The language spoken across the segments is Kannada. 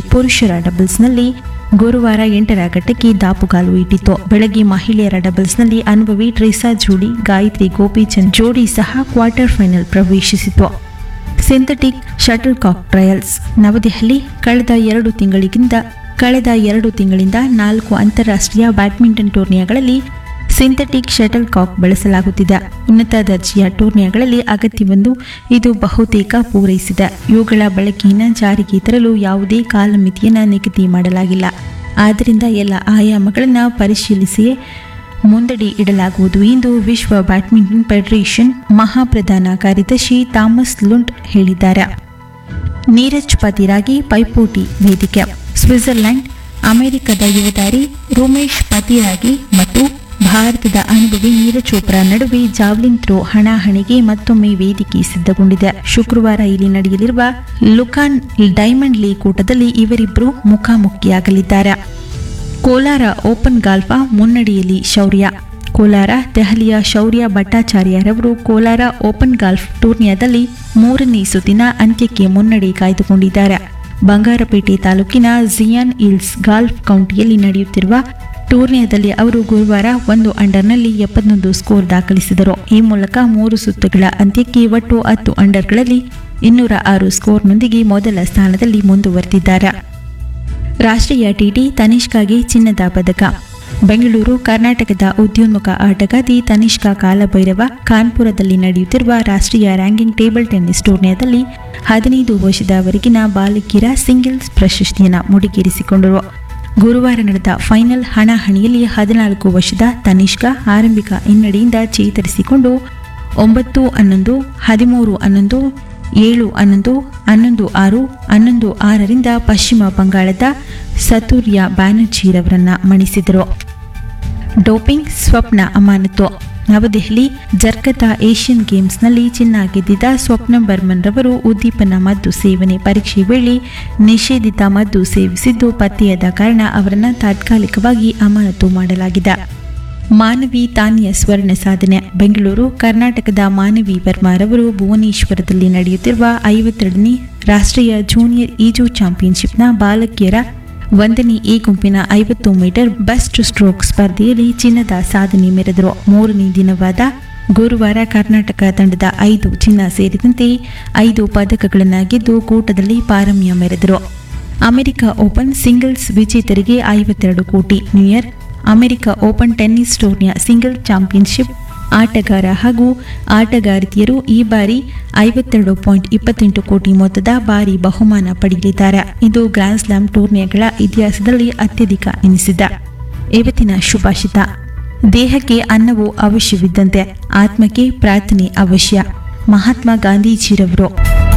ಪುರುಷರ ಡಬಲ್ಸ್ನಲ್ಲಿ ಗುರುವಾರ ಎಂಟರ ಘಟ್ಟಕ್ಕೆ ದಾಪುಗಾಲು ಇಟ್ಟಿತು ಬೆಳಗ್ಗೆ ಮಹಿಳೆಯರ ಡಬಲ್ಸ್ನಲ್ಲಿ ಅನುಭವಿ ಟ್ರೇಸಾ ಜೋಡಿ ಗಾಯತ್ರಿ ಗೋಪಿಚಂದ್ ಜೋಡಿ ಸಹ ಕ್ವಾರ್ಟರ್ ಫೈನಲ್ ಪ್ರವೇಶಿಸಿತು synthetic shuttlecock trials New Delhi ಕಳೆದ ಎರಡು ತಿಂಗಳಿಗಿಂತ ಕಳೆದ ಎರಡು ತಿಂಗಳಿಂದ ನಾಲ್ಕು ಅಂತಾರಾಷ್ಟ್ರೀಯ ಬ್ಯಾಡ್ಮಿಂಟನ್ ಟೂರ್ನಿಗಳಲ್ಲಿ ಸಿಂಥೆಟಿಕ್ ಶಟಲ್ ಕಾಕ್ ಬಳಸಲಾಗುತ್ತಿದೆ ಉನ್ನತ ದರ್ಜೆಯ ಟೂರ್ನಿಗಳಲ್ಲಿ ಅಗತ್ಯವೆಂದು ಇದು ಬಹುತೇಕ ಪೂರೈಸಿದೆ ಇವುಗಳ ಬಳಕೆಯನ್ನು ಜಾರಿಗೆ ತರಲು ಯಾವುದೇ ಕಾಲಮಿತಿಯನ್ನು ನಿಗದಿ ಮಾಡಲಾಗಿಲ್ಲ ಆದ್ದರಿಂದ ಎಲ್ಲ ಆಯಾಮಗಳನ್ನು ಪರಿಶೀಲಿಸಿಯೇ ಮುಂದಡಿ ಇಡಲಾಗುವುದು ಎಂದು ವಿಶ್ವ ಬ್ಯಾಡ್ಮಿಂಟನ್ ಫೆಡರೇಷನ್ ಮಹಾಪ್ರಧಾನ ಕಾರ್ಯದರ್ಶಿ ಥಾಮಸ್ ಲುಂಡ್ ಹೇಳಿದ್ದಾರೆ ನೀರಜ್ ಪತಿರಾಗಿ ಪೈಪೋಟಿ ವೇದಿಕೆ ಸ್ವಿಟ್ಜರ್ಲೆಂಡ್ ಅಮೆರಿಕದ ಯುವತಾರಿ ರೋಮೇಶ್ ಪತಿರಾಗಿ ಮತ್ತು ಭಾರತದ ಅನುಭವಿ ನೀರಜ್ ಚೋಪ್ರಾ ನಡುವೆ ಜಾವ್ಲಿನ್ ಥ್ರೋ ಹಣಾಹಣಿಗೆ ಮತ್ತೊಮ್ಮೆ ವೇದಿಕೆ ಸಿದ್ಧಗೊಂಡಿದೆ ಶುಕ್ರವಾರ ಇಲ್ಲಿ ನಡೆಯಲಿರುವ ಲುಕಾನ್ ಡೈಮಂಡ್ ಲೀಗ್ ಕೂಟದಲ್ಲಿ ಇವರಿಬ್ಬರು ಮುಖಾಮುಖಿಯಾಗಲಿದ್ದಾರೆ ಕೋಲಾರ ಓಪನ್ ಗಾಲ್ಫ ಮುನ್ನಡೆಯಲ್ಲಿ ಶೌರ್ಯ ಕೋಲಾರ ದೆಹಲಿಯ ಶೌರ್ಯ ಭಟ್ಟಾಚಾರ್ಯರವರು ಕೋಲಾರ ಓಪನ್ ಗಾಲ್ಫ್ ಟೂರ್ನಿಯಾದಲ್ಲಿ ಮೂರನೇ ಸುತ್ತಿನ ಅಂತ್ಯಕ್ಕೆ ಮುನ್ನಡೆ ಕಾಯ್ದುಕೊಂಡಿದ್ದಾರೆ ಬಂಗಾರಪೇಟೆ ತಾಲೂಕಿನ ಜಿಯಾನ್ ಇಲ್ಸ್ ಗಾಲ್ಫ್ ಕೌಂಟಿಯಲ್ಲಿ ನಡೆಯುತ್ತಿರುವ ಟೂರ್ನಿಯಾದಲ್ಲಿ ಅವರು ಗುರುವಾರ ಒಂದು ಅಂಡರ್ನಲ್ಲಿ ಎಪ್ಪತ್ತೊಂದು ಸ್ಕೋರ್ ದಾಖಲಿಸಿದರು ಈ ಮೂಲಕ ಮೂರು ಸುತ್ತುಗಳ ಅಂತ್ಯಕ್ಕೆ ಒಟ್ಟು ಹತ್ತು ಅಂಡರ್ಗಳಲ್ಲಿ ಇನ್ನೂರ ಆರು ಸ್ಕೋರ್ನೊಂದಿಗೆ ಮೊದಲ ಸ್ಥಾನದಲ್ಲಿ ಮುಂದುವರೆದಿದ್ದಾರೆ ರಾಷ್ಟ್ರೀಯ ಟಿಟಿ ತನಿಷ್ಕಾಗೆ ಚಿನ್ನದ ಪದಕ ಬೆಂಗಳೂರು ಕರ್ನಾಟಕದ ಉದ್ಯೋನ್ಮುಖ ಆಟಗಾತಿ ತನಿಷ್ಕಾ ಕಾಲಭೈರವ ಕಾನ್ಪುರದಲ್ಲಿ ನಡೆಯುತ್ತಿರುವ ರಾಷ್ಟ್ರೀಯ ರ್ಯಾಂಕಿಂಗ್ ಟೇಬಲ್ ಟೆನ್ನಿಸ್ ಟೂರ್ನಿಯಾದಲ್ಲಿ ಹದಿನೈದು ವರ್ಷದವರೆಗಿನ ಬಾಲಕಿಯರ ಸಿಂಗಲ್ಸ್ ಪ್ರಶಸ್ತಿಯನ್ನು ಮುಡಿಗೇರಿಸಿಕೊಂಡರು ಗುರುವಾರ ನಡೆದ ಫೈನಲ್ ಹಣಾಹಣಿಯಲ್ಲಿ ಹದಿನಾಲ್ಕು ವರ್ಷದ ತನಿಷ್ಕಾ ಆರಂಭಿಕ ಹಿನ್ನಡೆಯಿಂದ ಚೇತರಿಸಿಕೊಂಡು ಒಂಬತ್ತು ಹನ್ನೊಂದು ಹದಿಮೂರು ಹನ್ನೊಂದು ಏಳು ಹನ್ನೊಂದು ಹನ್ನೊಂದು ಆರು ಹನ್ನೊಂದು ಆರರಿಂದ ಪಶ್ಚಿಮ ಬಂಗಾಳದ ಸತೂರ್ಯ ಬ್ಯಾನರ್ಜಿರವರನ್ನ ಮಣಿಸಿದರು ಡೋಪಿಂಗ್ ಸ್ವಪ್ನ ಅಮಾನತು ನವದೆಹಲಿ ಜರ್ಕತಾ ಏಷ್ಯನ್ ಗೇಮ್ಸ್ನಲ್ಲಿ ಚಿನ್ನ ಗೆದ್ದಿದ್ದ ಸ್ವಪ್ನ ಬರ್ಮನ್ ರವರು ಉದ್ದೀಪನ ಮದ್ದು ಸೇವನೆ ಪರೀಕ್ಷೆ ವೇಳೆ ನಿಷೇಧಿತ ಮದ್ದು ಸೇವಿಸಿದ್ದು ಪತ್ತೆಯಾದ ಕಾರಣ ಅವರನ್ನು ತಾತ್ಕಾಲಿಕವಾಗಿ ಅಮಾನತು ಮಾಡಲಾಗಿದೆ ಮಾನವಿ ತಾನಿಯ ಸ್ವರ್ಣ ಸಾಧನೆ ಬೆಂಗಳೂರು ಕರ್ನಾಟಕದ ಮಾನವಿ ವರ್ಮಾರವರು ಭುವನೇಶ್ವರದಲ್ಲಿ ನಡೆಯುತ್ತಿರುವ ಐವತ್ತೆರಡನೇ ರಾಷ್ಟ್ರೀಯ ಜೂನಿಯರ್ ಈಜು ಚಾಂಪಿಯನ್ಶಿಪ್ನ ಬಾಲಕಿಯರ ಒಂದನೇ ಎ ಗುಂಪಿನ ಐವತ್ತು ಮೀಟರ್ ಬೆಸ್ಟ್ ಸ್ಟ್ರೋಕ್ ಸ್ಪರ್ಧೆಯಲ್ಲಿ ಚಿನ್ನದ ಸಾಧನೆ ಮೆರೆದರು ಮೂರನೇ ದಿನವಾದ ಗುರುವಾರ ಕರ್ನಾಟಕ ತಂಡದ ಐದು ಚಿನ್ನ ಸೇರಿದಂತೆ ಐದು ಪದಕಗಳನ್ನು ಗೆದ್ದು ಕೂಟದಲ್ಲಿ ಪಾರಮ್ಯ ಮೆರೆದರು ಅಮೆರಿಕ ಓಪನ್ ಸಿಂಗಲ್ಸ್ ವಿಜೇತರಿಗೆ ಐವತ್ತೆರಡು ಕೋಟಿ ನ್ಯೂಯರ್ ಅಮೆರಿಕ ಓಪನ್ ಟೆನ್ನಿಸ್ ಟೂರ್ನಿಯ ಸಿಂಗಲ್ ಚಾಂಪಿಯನ್ಶಿಪ್ ಆಟಗಾರ ಹಾಗೂ ಆಟಗಾರ್ತಿಯರು ಈ ಬಾರಿ ಐವತ್ತೆರಡು ಪಾಯಿಂಟ್ ಇಪ್ಪತ್ತೆಂಟು ಕೋಟಿ ಮೊತ್ತದ ಭಾರಿ ಬಹುಮಾನ ಪಡೆಯಲಿದ್ದಾರೆ ಇದು ಗ್ರ್ಯಾಂಡ್ ಸ್ಲಾಮ್ ಟೂರ್ನಿಗಳ ಇತಿಹಾಸದಲ್ಲಿ ಅತ್ಯಧಿಕ ಎನಿಸಿದೆ ಇವತ್ತಿನ ಶುಭಾಷಿತ ದೇಹಕ್ಕೆ ಅನ್ನವು ಅವಶ್ಯವಿದ್ದಂತೆ ಆತ್ಮಕ್ಕೆ ಪ್ರಾರ್ಥನೆ ಅವಶ್ಯ ಮಹಾತ್ಮ ಗಾಂಧೀಜಿರವರು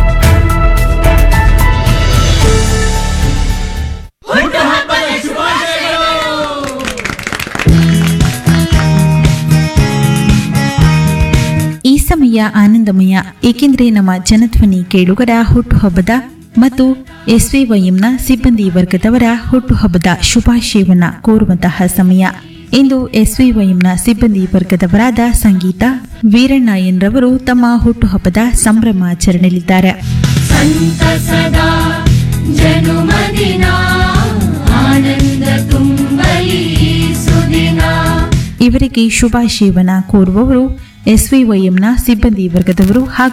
ಈ ಸಮಯ ಆನಂದಮಯ ಏಕೆಂದರೆ ನಮ್ಮ ಜನಧ್ವನಿ ಕೇಳುಗರ ಹುಟ್ಟುಹಬ್ಬದ ಮತ್ತು ಎಸ್ವಿವೈಎಂನ ಸಿಬ್ಬಂದಿ ವರ್ಗದವರ ಹುಟ್ಟುಹಬ್ಬದ ಶುಭಾಶಯವನ್ನ ಕೋರುವಂತಹ ಸಮಯ ಇಂದು ಎಸ್ವಿವೈಎಂನ ಸಿಬ್ಬಂದಿ ವರ್ಗದವರಾದ ಸಂಗೀತ ವೀರಣ್ಣಯ್ಯನ್ ರವರು ತಮ್ಮ ಹುಟ್ಟುಹಬ್ಬದ ಸಂಭ್ರಮಾಚರಣೆಯಲ್ಲಿದ್ದಾರೆ सदा जनुमदिना आनन्द तुम्बली सुदिना ಇವರಿಗೆ ಶುಭಾಶಯವನ್ನ ಕೋರುವವರು ಎಸ್ವಿವೈಎಂನ ಸಿಬ್ಬಂದಿ ವರ್ಗದವರು ಹಾಗೂ